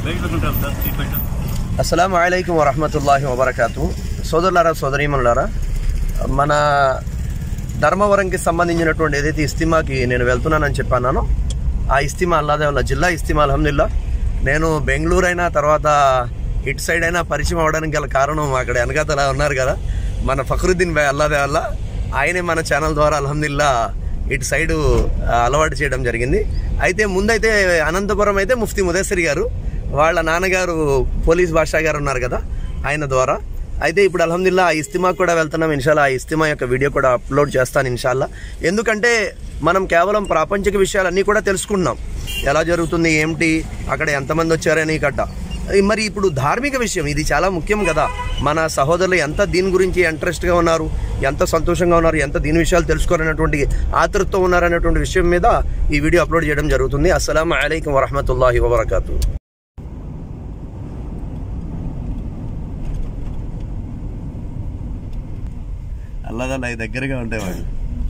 బయట పెట్టుకుంటాం sir treatment అస్సలం అయికం వరహమతుల్లాహి వబర్కాతు సోదరులారా సోదరీమణులారా మన ధర్మవరంకి సంబంధించినటువంటి ఏదైతే ఇస్తిమాకి నేను వెళ్తున్నానని చెప్పానో ఆ ఇస్తిమా అల్లాదే వల్ల జిల్లా ఇస్తిమా అల్హమ్దుల్లా నేను బెంగళూరు అయినా తర్వాత ఇటు సైడ్ అయినా పరిచయం అవడానికి గల కారణం అక్కడ వెనకాతల ఉన్నారు కదా మన ఫక్రుద్దీన్ భాయ్ అల్లాదే వల్ల ఆయనే మన ఛానల్ ద్వారా అల్హమ్దుల్లా ఇటు సైడు ఆ, అలవాటు చేయడం జరిగింది అయితే ముందైతే అనంతపురం అయితే ముఫ్తీ ముదస్సిరి గారు వాళ్ళ నాన్నగారు పోలీస్ బాషా గారు ఉన్నారు కదా ఆయన ద్వారా అయితే ఇప్పుడు అల్హమ్దుల్లా ఆ ఇస్తిమా కూడా వెళ్తున్నాం ఇన్షాల్లా ఆ ఇస్తిమా యొక్క వీడియో కూడా అప్లోడ్ చేస్తాను ఇన్షాల్లా ఎందుకంటే మనం కేవలం ప్రాపంచిక విషయాలన్నీ కూడా తెలుసుకుంటున్నాం ఎలా జరుగుతుంది ఏమిటి అక్కడ ఎంతమంది వచ్చారని కట్ట మరి ఇప్పుడు ధార్మిక విషయం ఇది చాలా ముఖ్యం కదా మన సహోదరులు ఎంత దీని గురించి ఇంట్రెస్ట్గా ఉన్నారు ఎంత సంతోషంగా ఉన్నారు ఎంత దీని విషయాలు తెలుసుకోవాలనేటువంటి ఆతృతతో ఉన్నారనేటువంటి విషయం మీద ఈ వీడియో అప్లోడ్ చేయడం జరుగుతుంది అస్సలం అయికం వరహమతుల్లాహి వబర్కాతు అల్లదల్లా దగ్గరగా ఉంటాయి వాళ్ళు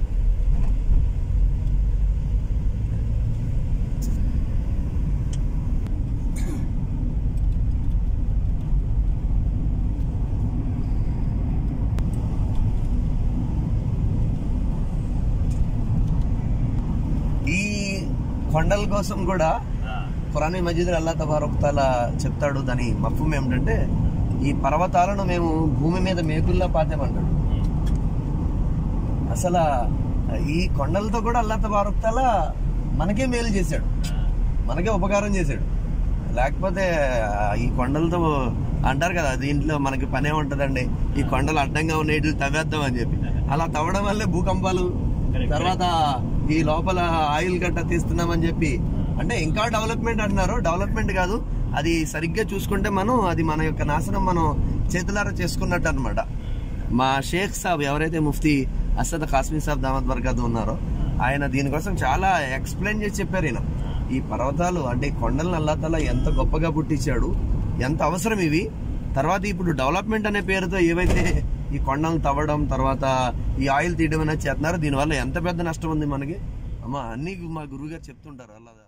ఈ కొండల కోసం కూడా ఖురానీ మజీద్ అల్లా తబారొక్తాల చెప్తాడు దాని మఫం ఏమిటంటే ఈ పర్వతాలను మేము భూమి మీద మేకుల్లా పాతామంటాడు అసలు ఈ కొండలతో కూడా అల్లా తబారొక్తాల మనకే మేలు చేశాడు మనకే ఉపకారం చేశాడు లేకపోతే ఆ, ఈ కొండలతో అంటారు కదా దీంట్లో మనకి పనే ఉంటదండి ఈ కొండలు అడ్డంగా ఉన్న ఇట్లు తవ్వేద్దాం అని చెప్పి అలా తవ్వడం వల్లే భూకంపాలు తర్వాత ఈ లోపల ఆయిల్ గట్ట తీస్తున్నామని చెప్పి అంటే ఇంకా డెవలప్మెంట్ అంటున్నారు డెవలప్మెంట్ కాదు అది సరిగ్గా చూసుకుంటే మనం అది మన యొక్క నాశనం మనం చేతులారా చేసుకున్నట్టు అనమాట మా షేక్ సాబ్ ఎవరైతే ముఫ్తీ అసద్ కాశ్మీర్ సాబ్ దామద్ బర్కాత్ ఉన్నారో ఆయన దీనికోసం చాలా ఎక్స్ప్లెయిన్ చేసి చెప్పారు ఈయన ఈ పర్వతాలు అంటే ఈ కొండలను అల్లాతల ఎంత గొప్పగా పుట్టించాడు ఎంత అవసరం ఇవి తర్వాత ఇప్పుడు డెవలప్మెంట్ అనే పేరుతో ఏవైతే ఈ కొండలను తవ్వడం తర్వాత ఈ ఆయిల్ తీయడం అనేది చేస్తున్నారో దీనివల్ల ఎంత పెద్ద నష్టం ఉంది మనకి అమ్మ అన్ని మా గురువుగారు చెప్తుంటారు అలా